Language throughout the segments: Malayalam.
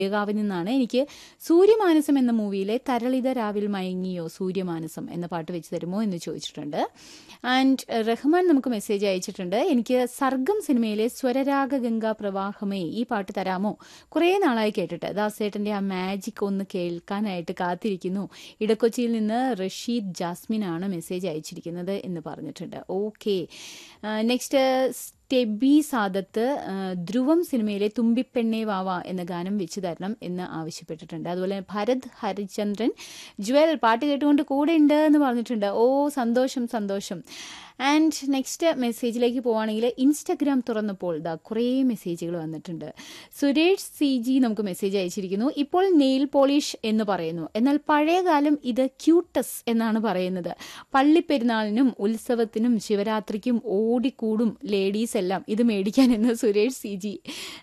ാവിൽ നിന്നാണ് എനിക്ക് സൂര്യമാനസം എന്ന മൂവിയിലെ തരളിത രാവിൽ മയങ്ങിയോ സൂര്യമാനസം എന്ന പാട്ട് വെച്ച് തരുമോ എന്ന് ചോദിച്ചിട്ടുണ്ട് ആൻഡ് റഹ്മാൻ നമുക്ക് മെസ്സേജ് അയച്ചിട്ടുണ്ട് എനിക്ക് സർഗം സിനിമയിലെ സ്വരരാഗ ഗംഗാ പ്രവാഹമേ ഈ പാട്ട് തരാമോ കുറേ നാളായി കേട്ടിട്ട് ദാസേട്ടന്റെ ആ മാജിക് ഒന്ന് കേൾക്കാനായിട്ട് കാത്തിരിക്കുന്നു ഇടക്കൊച്ചിയിൽ നിന്ന് റഷീദ് ജാസ്മിൻ ആണ് മെസ്സേജ് അയച്ചിരിക്കുന്നത് എന്ന് പറഞ്ഞിട്ടുണ്ട് ഓക്കെ നെക്സ്റ്റ് സ്റ്റെബി സാദത്ത് ആ, ധ്രുവം സിനിമയിലെ തുമ്പിപ്പെണ്ണേ വാവ എന്ന ഗാനം വെച്ച് തരണം എന്ന് ആവശ്യപ്പെട്ടിട്ടുണ്ട് അതുപോലെ ഭരത് ഹരിചന്ദ്രൻ ജ്വൽ പാട്ട് കേട്ടുകൊണ്ട് കൂടെ ഉണ്ട് എന്ന് പറഞ്ഞിട്ടുണ്ട് ഓ സന്തോഷം സന്തോഷം ആൻഡ് നെക്സ്റ്റ് മെസ്സേജിലേക്ക് പോവുകയാണെങ്കിൽ ഇൻസ്റ്റഗ്രാം തുറന്നപ്പോൾ ദാ കുറേ മെസ്സേജുകൾ വന്നിട്ടുണ്ട് സുരേഷ് സി ജി നമുക്ക് മെസ്സേജ് അയച്ചിരിക്കുന്നു ഇപ്പോൾ നെയിൽ പോളിഷ് എന്ന് പറയുന്നു എന്നാൽ പഴയ കാലം ഇത് ക്യൂട്ടസ് എന്നാണ് പറയുന്നത് പള്ളിപ്പെരുന്നാളിനും ഉത്സവത്തിനും ശിവരാത്രിക്കും ഓടിക്കൂടും ലേഡീസ് എല്ലാം ഇത് മേടിക്കാൻ എന്ന് Suresh C G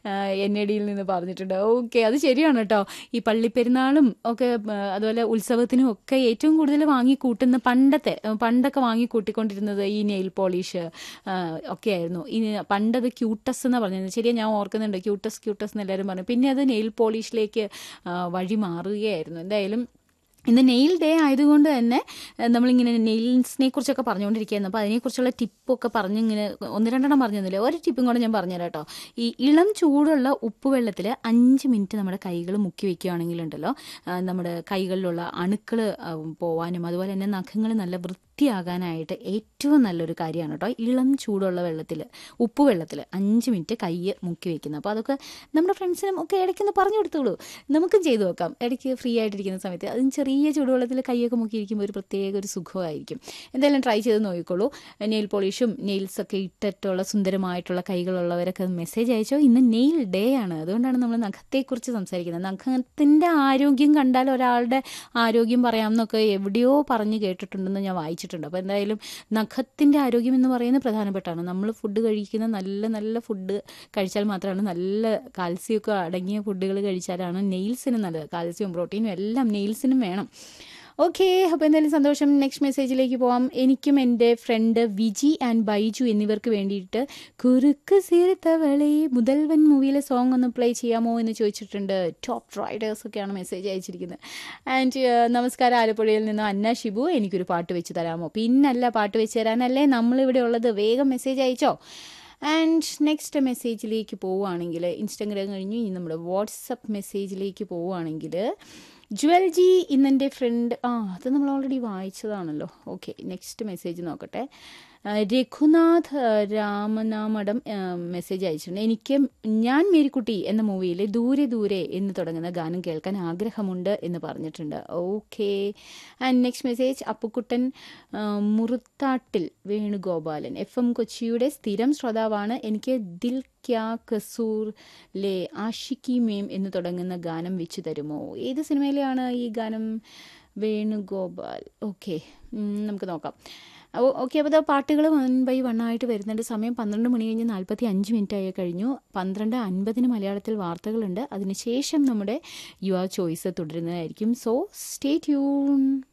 N A ഡിയിൽ നിന്ന് പറഞ്ഞിട്ടുണ്ട് ഓക്കെ അത് ശരിയാണ് കേട്ടോ ഈ പള്ളിപ്പെരുന്നാളും ഒക്കെ ആ, അതുപോലെ ഉത്സവത്തിനും ഒക്കെ ഏറ്റവും കൂടുതൽ വാങ്ങിക്കൂട്ടുന്ന പണ്ടത്തെ ആ, പണ്ടൊക്കെ വാങ്ങിക്കൂട്ടിക്കൊണ്ടിരുന്നത് ഈ നെയിൽ പോളിഷ് ഒക്കെ ആയിരുന്നു ഈ പണ്ടത് ക്യൂട്ടസ് എന്ന് പറഞ്ഞത് ശരിയാ ഞാൻ ഓർക്കുന്നുണ്ട് ക്യൂട്ടസ് ക്യൂട്ടസ് എന്ന് എല്ലാവരും പറഞ്ഞു പിന്നെ അത് നെയിൽ പോളിഷിലേക്ക് ആ, വഴി മാറുകയായിരുന്നു എന്തായാലും ഇന്ന് നെയിൽ ഡേ ആയതുകൊണ്ട് തന്നെ ഏഹ്, നമ്മളിങ്ങനെ നെയിൽസിനെ കുറിച്ചൊക്കെ പറഞ്ഞുകൊണ്ടിരിക്കുകയായിരുന്നു അപ്പോൾ അതിനെക്കുറിച്ചുള്ള ടിപ്പൊക്കെ പറഞ്ഞിങ്ങനെ ഒന്ന് രണ്ടെണ്ണം പറഞ്ഞു തന്നില്ലേ ഒരു ടിപ്പും കൂടെ ഞാൻ പറഞ്ഞുതരാം കേട്ടോ ഈ ഇളം ചൂടുള്ള ഉപ്പ് വെള്ളത്തിൽ അഞ്ച് മിനിറ്റ് നമ്മുടെ കൈകൾ മുക്കി വെക്കുകയാണെങ്കിലുണ്ടല്ലോ ആ, നമ്മുടെ കൈകളിലുള്ള അണുക്കൾ പോവാനും അതുപോലെ തന്നെ നഖങ്ങൾ നല്ല വൃത്തിയാകാനായിട്ട് ഏറ്റവും നല്ലൊരു കാര്യമാണ് കേട്ടോ ഇളം ചൂടുള്ള വെള്ളത്തിൽ ഉപ്പ് വെള്ളത്തിൽ അഞ്ച് മിനിറ്റ് കൈ മുക്കി വെക്കുന്നത് അപ്പോൾ അതൊക്കെ നമ്മുടെ ഫ്രണ്ട്സിനും ഒക്കെ ഇടയ്ക്കൊന്ന് പറഞ്ഞു കൊടുത്തോളൂ നമുക്കും ചെയ്തു നോക്കാം ഇടയ്ക്ക് ഫ്രീ ആയിട്ടിരിക്കുന്ന സമയത്ത് അതും ചെറിയ ചൂടുവെള്ളത്തിൽ കൈയൊക്കെ മുക്കിയിരിക്കുമ്പോൾ ഒരു പ്രത്യേക ഒരു സുഖമായിരിക്കും എന്തായാലും ട്രൈ ചെയ്ത് നോക്കിക്കോളൂ നെയിൽ പോളിഷും നെയിൽസൊക്കെ ഇട്ടിട്ടുള്ള സുന്ദരമായിട്ടുള്ള കൈകളുള്ളവരൊക്കെ മെസ്സേജ് അയച്ചോ ഇന്ന് നെയിൽ ഡേ ആണ് അതുകൊണ്ടാണ് നമ്മൾ നഖത്തെക്കുറിച്ച് സംസാരിക്കുന്നത് നഖത്തിൻ്റെ ആരോഗ്യം കണ്ടാൽ ഒരാളുടെ ആരോഗ്യം പറയാമെന്നൊക്കെ എവിടെയോ പറഞ്ഞു കേട്ടിട്ടുണ്ടെന്ന് ഞാൻ വായിച്ചിട്ടുണ്ട് അപ്പോൾ എന്തായാലും നഖത്തിൻ്റെ ആരോഗ്യം എന്ന് പറയുന്നത് പ്രധാനപ്പെട്ടാണ് നമ്മൾ ഫുഡ് കഴിക്കുന്ന നല്ല നല്ല ഫുഡ് കഴിച്ചാൽ മാത്രമാണ് നല്ല കാൽസ്യമൊക്കെ അടങ്ങിയ ഫുഡുകൾ കഴിച്ചാലാണ് നെയിൽസിന് നല്ലത് കാൽസ്യവും പ്രോട്ടീനും എല്ലാം നെയിൽസിനും വേണം ഓക്കെ അപ്പോൾ എന്തായാലും സന്തോഷം നെക്സ്റ്റ് മെസ്സേജിലേക്ക് പോവാം എനിക്കും എൻ്റെ ഫ്രണ്ട് വിജി ആൻഡ് ബൈജു എന്നിവർക്ക് വേണ്ടിയിട്ട് കുറുക്ക് സീർത്തവളെ മുതൽവൻ മൂവിയിലെ സോങ് ഒന്ന് പ്ലേ ചെയ്യാമോ എന്ന് ചോദിച്ചിട്ടുണ്ട് ടോപ്പ് റൈഡേഴ്സ് ഒക്കെയാണ് മെസ്സേജ് അയച്ചിരിക്കുന്നത് ആൻഡ് നമസ്കാരം ആലപ്പുഴയിൽ നിന്ന് അന്ന ഷിബു എനിക്കൊരു പാട്ട് വെച്ച് തരാമോ പിന്നല്ല പാട്ട് വെച്ച് തരാനല്ലേ നമ്മളിവിടെ ഉള്ളത് വേഗം മെസ്സേജ് അയച്ചോ ആൻഡ് നെക്സ്റ്റ് മെസ്സേജിലേക്ക് പോവുകയാണെങ്കിൽ ഇൻസ്റ്റാഗ്രാം കഴിഞ്ഞു ഇനി നമ്മുടെ വാട്സപ്പ് മെസ്സേജിലേക്ക് പോവുകയാണെങ്കിൽ ജ്വൽ ജി ഇന്നെൻ്റെ ഫ്രണ്ട് ആ അത് നമ്മൾ ഓൾറെഡി വായിച്ചതാണല്ലോ ഓക്കെ നെക്സ്റ്റ് മെസ്സേജ് നോക്കട്ടെ ആ, രഘുനാഥ് ആ, രാമനാമടം ആ, മെസ്സേജ് അയച്ചിട്ടുണ്ട് എനിക്ക് ഞാൻ മേരിക്കുട്ടി എന്ന മൂവിയിലെ ദൂരെ ദൂരെ എന്ന് തുടങ്ങുന്ന ഗാനം കേൾക്കാൻ ആഗ്രഹമുണ്ട് എന്ന് പറഞ്ഞിട്ടുണ്ട് okay and next message Appukkuttan ആ, മുറുത്താട്ടിൽ വേണുഗോപാലൻ എഫ് എം കൊച്ചിയുടെ സ്ഥിരം ശ്രോതാവാണ് എനിക്ക് ദിൽ ക്യാ കസൂർ ലേ ആഷിക്കി മേം എന്ന് തുടങ്ങുന്ന ഗാനം വെച്ച് തരുമോ ഏത് സിനിമയിലെയാണ് ഈ ഗാനം വേണുഗോപാൽ ഓക്കെ നമുക്ക് നോക്കാം അപ്പോൾ ഓക്കെ അപ്പോൾ പാട്ടുകൾ വൺ ബൈ വൺ ആയിട്ട് വരുന്നുണ്ട് സമയം പന്ത്രണ്ട് മണി കഴിഞ്ഞ് നാൽപ്പത്തി അഞ്ച് മിനിറ്റ് ആയി കഴിഞ്ഞു പന്ത്രണ്ട് അൻപതിന് മലയാളത്തിൽ വാർത്തകളുണ്ട് അതിനുശേഷം നമ്മുടെ യുവ ചോയ്സ് തുടരുന്നതായിരിക്കും സോ സ്റ്റേ ട്യൂൺ